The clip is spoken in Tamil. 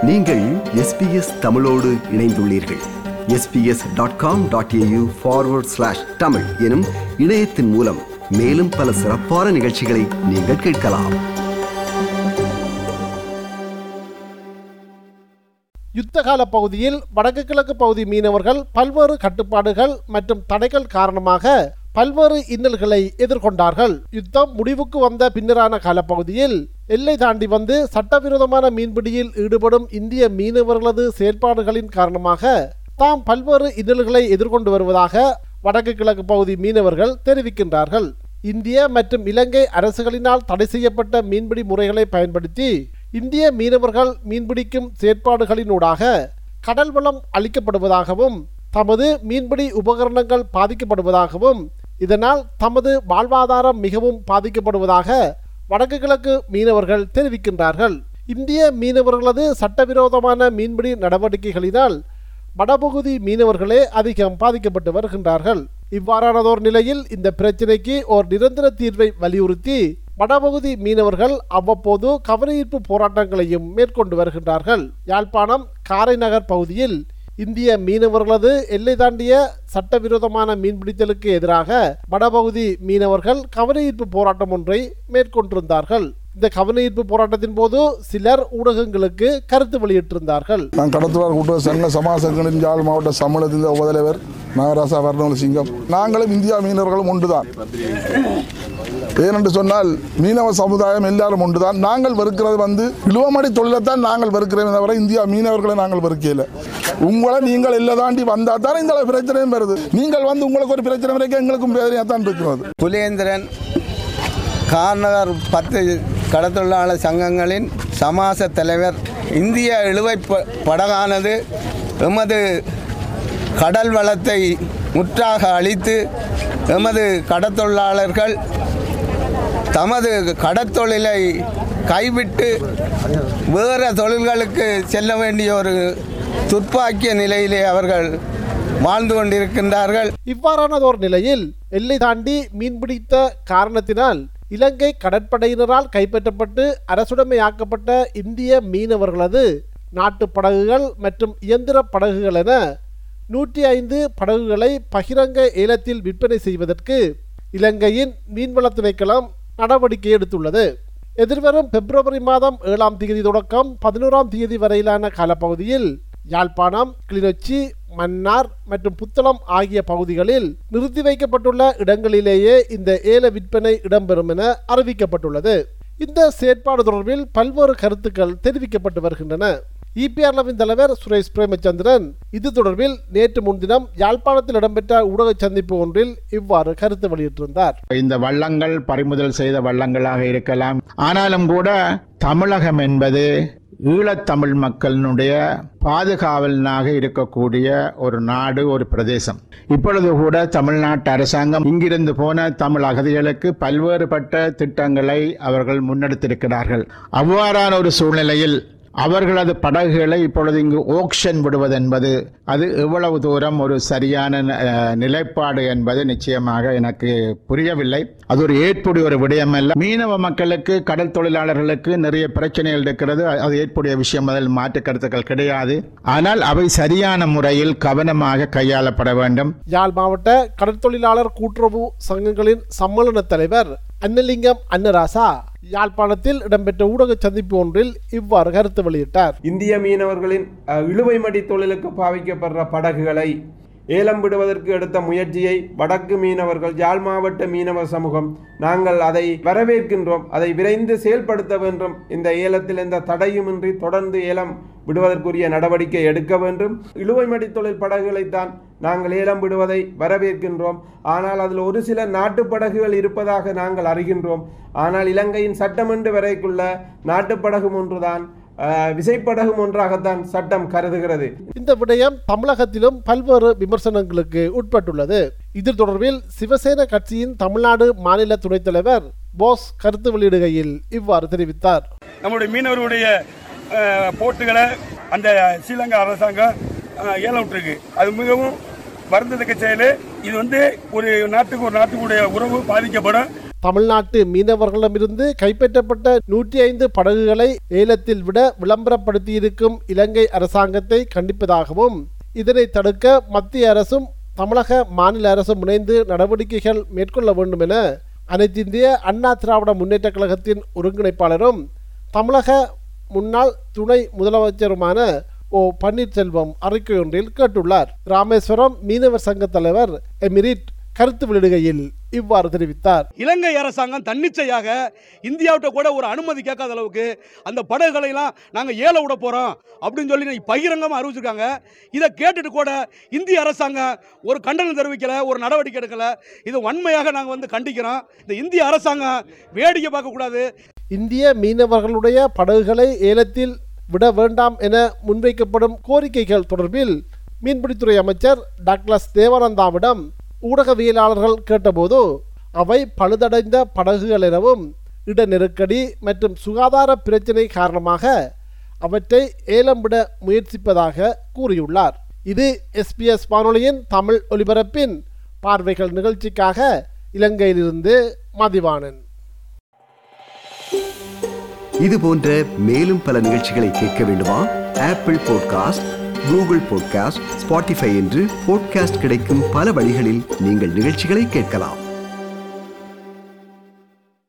நீங்கள் எஸ்பிஎஸ் தமிழோடு இணைந்துள்ளீர்கள் SBS dot com dot AU forward slash Tamil எனும் இணையத்தின் மூலம் மேலும் பல சிறப்பான நிகழ்ச்சிகளை நீங்கள் கேட்கலாம் யுத்தகால பகுதியில் வடக்கு கிழக்கு பகுதி மீனவர்கள் பல்வேறு கட்டுப்பாடுகள் மற்றும் தடைகள் காரணமாக பல்வேறு இன்னல்களை எதிர்கொண்டார்கள் யுத்தம் முடிவுக்கு வந்த பின்னரான காலப்பகுதியில் எல்லை தாண்டி வந்து சட்டவிரோதமான மீன்பிடியில் ஈடுபடும் இந்திய மீனவர்களது செயற்பாடுகளின் காரணமாக தாம் பல்வேறு இன்னல்களை எதிர்கொண்டு வருவதாக வடக்கு கிழக்கு பகுதி மீனவர்கள் தெரிவிக்கின்றார்கள் இந்திய மற்றும் இலங்கை அரசுகளினால் தடை செய்யப்பட்ட மீன்பிடி முறைகளை பயன்படுத்தி இந்திய மீனவர்கள் மீன்பிடிக்கும் செயற்பாடுகளினூடாக கடல் வளம் அளிக்கப்படுவதாகவும் தமது மீன்பிடி உபகரணங்கள் பாதிக்கப்படுவதாகவும் இதனால் தமது வாழ்வாதாரம் மிகவும் பாதிக்கப்படுவதாக வடக்கு கிழக்கு மீனவர்கள் தெரிவிக்கின்றார்கள் இந்திய மீனவர்களது சட்டவிரோதமான மீன்பிடி நடவடிக்கைகளினால் வடபகுதி மீனவர்களே அதிகம் பாதிக்கப்பட்டு வருகின்றார்கள் இவ்வாறானதோர் நிலையில் இந்த பிரச்சினைக்கு ஓர் நிரந்தர தீர்வை வலியுறுத்தி வடபகுதி மீனவர்கள் அவ்வப்போது கவனஈர்ப்பு போராட்டங்களையும் மேற்கொண்டு வருகின்றார்கள் யாழ்ப்பாணம் காரைநகர் பகுதியில் இந்திய மீனவர்களது எல்லை தாண்டிய சட்டவிரோதமான மீன்பிடித்தலுக்கு எதிராக வடபகுதி மீனவர்கள் கவனஈர்ப்பு போராட்டம் ஒன்றை மேற்கொண்டிருந்தார்கள் இந்த கவனஈர்ப்பு போராட்டத்தின் போது சிலர் ஊடகங்களுக்கு கருத்து வெளியிட்டிருந்தார்கள் நான் கடத்துவார் கூட்டுறவு சங்க சமாசங்களின் யாழ் மாவட்ட சம்மேளனத்தின் உபதலைவர் நாகராசா வர்ணவல சிங்கம் நாங்களும் இந்தியா மீனவர்களும் ஒன்றுதான் ஏனென்று சொன்னால் மீனவ சமுதாயம் எல்லாரும் ஒன்றுதான் நாங்கள் வெறுக்கிறது வந்து இழுவமடி தொழிலைத்தான் நாங்கள் வெறுக்கிறோம் தவிர இந்தியா மீனவர்களை நாங்கள் வெறுக்கல உங்களை நீங்கள் எல்லாம் தாண்டி வந்தால் தான் இந்த பிரச்சனையும் வருது நீங்கள் வந்து உங்களுக்கு ஒரு பிரச்சனை வரைக்கும் எங்களுக்கும் பிரச்சனையாக தான் இருக்கிறது புலேந்திரன் கார்நகர் பத்து கடத்தொழிலாளர் சங்கங்களின் சமாச தலைவர் இந்திய இழுவை ப- படகானது எமது கடல் வளத்தை முற்றாக அழித்து எமது கடத்தொழிலாளர்கள் தமது கடற்தொழிலை கைவிட்டு வேறு தொழில்களுக்கு செல்ல வேண்டிய ஒரு துர்ப்பாக்கிய நிலையிலே அவர்கள் வாழ்ந்து கொண்டிருக்கின்றார்கள் இவ்வாறானதோர் நிலையில் எல்லை தாண்டி மீன்பிடித்த காரணத்தினால் இலங்கை கடற்படையினரால் கைப்பற்றப்பட்டு அரசுடைமையாக்கப்பட்ட இந்திய மீனவர்களது நாட்டு படகுகள் மற்றும் இயந்திர படகுகள் என நூற்றி ஐந்து படகுகளை பகிரங்க ஏலத்தில் விற்பனை செய்வதற்கு இலங்கையின் மீன்வள திணைக்களம் நடவடிக்கை எடுத்துள்ளது எதிர்வரும் பிப்ரவரி மாதம் ஏழாம் தேதி தொடக்கம் பதினோராம் தேதி வரையிலான காலப்பகுதியில் யாழ்ப்பாணம் கிளிநொச்சி மன்னார் மற்றும் புத்தளம் ஆகிய பகுதிகளில் நிறுத்தி வைக்கப்பட்டுள்ள இடங்களிலேயே இந்த ஏல விற்பனை இடம்பெறும் என அறிவிக்கப்பட்டுள்ளது இந்த செயற்பாடு தொடர்பில் பல்வேறு கருத்துக்கள் தெரிவிக்கப்பட்டு வருகின்றன இபிஆர்லவின் தலைவர் சுரேஷ் பிரேமச்சந்திரன் இது தொடர்பில் நேற்று முன்தினம் யாழ்ப்பாணத்தில் இடம்பெற்ற ஊடக சந்திப்பு ஒன்றில் இவ்வாறு கருத்து வெளியிட்டிருந்தார் இந்த வள்ளங்கள் பறிமுதல் செய்த வள்ளங்களாக இருக்கலாம் ஆனாலும் கூட தமிழகம் என்பது ஈழத்தமிழ் மக்களினுடைய பாதுகாவலனாக இருக்கக்கூடிய ஒரு நாடு ஒரு பிரதேசம் இப்பொழுது கூட தமிழ்நாட்டு அரசாங்கம் இங்கிருந்து போன தமிழ் அகதிகளுக்கு பல்வேறுபட்ட திட்டங்களை அவர்கள் முன்னெடுத்திருக்கிறார்கள் அவ்வாறான ஒரு சூழ்நிலையில் அவர்களது படகுகளை இப்பொழுது இங்கு ஓக்ஷன் விடுவது என்பது அது எவ்வளவு தூரம் ஒரு சரியான அஹ், நிலைப்பாடு என்பது நிச்சயமாக எனக்கு புரியவில்லை அது ஒரு ஏற்புடைய ஒரு விடயம் அல்ல மீனவ மக்களுக்கு கடல் தொழிலாளர்களுக்கு நிறைய பிரச்சனைகள் இருக்கிறது அது ஏற்புடைய விஷயம் அதில் மாற்று கருத்துக்கள் கிடையாது ஆனால் அவை சரியான முறையில் கவனமாக கையாளப்பட வேண்டும் யாழ் மாவட்ட கடற்தொழிலாளர் கூட்டுறவு சங்கங்களின் சம்மேளன தலைவர் அன்னலிங்கம் அன்னராசா யாழ்ப்பாணத்தில் இடம்பெற்ற ஊடக சந்திப்பு ஒன்றில் இவ்வாறு கருத்து வெளியிட்டார் இந்திய மீனவர்களின் அஹ், இழுவைமடி தொழிலுக்கு பாவிக்கப்படுற படகுகளை ஏலம் விடுவதற்கு எடுத்த முயற்சியை வடக்கு மீனவர்கள் யாழ் மாவட்ட மீனவ சமூகம் நாங்கள் அதை வரவேற்கின்றோம் அதை விரைந்து செயல்படுத்த வேண்டும் இந்த ஏலத்தில் எந்த தடையுமின்றி தொடர்ந்து ஏலம் விடுவதற்குரிய நடவடிக்கை எடுக்க வேண்டும் இழுவைமடி தொழில் படகுகளைத்தான் நாங்கள் ஏலம் விடுவதை வரவேற்கின்றோம் ஆனால் அதில் ஒரு சில நாட்டு படகுகள் இருப்பதாக நாங்கள் அறிகின்றோம் ஆனால் இலங்கையின் சட்டமன்ற வரைக்குள்ள நாட்டு படகும் ஒன்றுதான் அஹ், விசைப்படகும் ஒன்றாகத்தான் சட்டம் கருதுகிறது இந்த விடயம் தமிழகத்திலும் பல்வேறு விமர்சனங்களுக்கு உட்பட்டுள்ளது இது தொடர்பில் சிவசேன கட்சியின் தமிழ்நாடு மாநில துணைத் தலைவர் போஸ் கருத்து வெளியிடுகையில் இவ்வாறு தெரிவித்தார் நம்முடைய மீனவர்களுடைய அஹ், போட்டுகளை அந்த ஸ்ரீலங்கா அரசாங்கம் அஹ், ஏலம் விட்டுருக்கு அது மிகவும் வருந்தத்தக்க செயல் இது வந்து ஒரு நாட்டுக்கு ஒரு நாட்டுக்குடைய உறவு பாதிக்கப்படும் தமிழ்நாட்டு மீனவர்களிடமிருந்து கைப்பற்றப்பட்ட நூற்றி ஐந்து படகுகளை ஏலத்தில் விட விளம்பரப்படுத்தியிருக்கும் இலங்கை அரசாங்கத்தை கண்டிப்பதாகவும் இதனை தடுக்க மத்திய அரசும் தமிழக மாநில அரசும் இணைந்து நடவடிக்கைகள் மேற்கொள்ள வேண்டும் என அனைத்திந்திய அண்ணா திராவிட முன்னேற்ற கழகத்தின் ஒருங்கிணைப்பாளரும் தமிழக முன்னாள் துணை முதலமைச்சருமான ஓ பன்னீர்செல்வம் அறிக்கை ஒன்றில் கேட்டுள்ளார் ராமேஸ்வரம் மீனவர் சங்க தலைவர் எமிரிட் கருத்து வெளியிடுகையில் இவ்வாறு தெரிவித்தார் இலங்கை அரசாங்கம் தன்னிச்சையாக இந்தியாவிட்ட கூட ஒரு அனுமதி கேட்காத அளவுக்கு அந்த படகுகளை எல்லாம் நாங்கள் ஏல விட போகிறோம் அப்படின்னு சொல்லி இன்னைக்கு பகிரங்கமாக அறிவிச்சிருக்காங்க இதை கேட்டுட்டு கூட இந்திய அரசாங்கம் ஒரு கண்டனம் தெரிவிக்கல ஒரு நடவடிக்கை எடுக்கல இது வன்மையாக நாங்கள் வந்து கண்டிக்கிறோம் இந்த இந்திய அரசாங்கம் வேடிக்கை பார்க்கக்கூடாது இந்திய மீனவர்களுடைய படகுகளை ஏலத்தில் விட வேண்டாம் என முன்வைக்கப்படும் கோரிக்கைகள் தொடர்பில் மீன்பிடித்துறை அமைச்சர் டாக்லஸ் தேவானந்தாவிடம் ஊடகவியலாளர்கள் கேட்டபோது அவை பழுதடைந்த படகுகள் எனவும் இட நெருக்கடி மற்றும் சுகாதார பிரச்சினை காரணமாக அவற்றை ஏலம் விட முயற்சிப்பதாக கூறியுள்ளார் இது எஸ்பிஎஸ் வானொலியின் தமிழ் ஒலிபரப்பின் பார்வைகள் நிகழ்ச்சிக்காக இலங்கையிலிருந்து மதிவாணன் இது போன்ற மேலும் பல நிகழ்ச்சிகளை கேட்க வேண்டுமா Apple podcast Google podcast Spotify என்று பாட்காஸ்ட் கிடைக்கும் பல வழிகளில் நீங்கள் நிகழ்ச்சிகளை கேட்கலாம்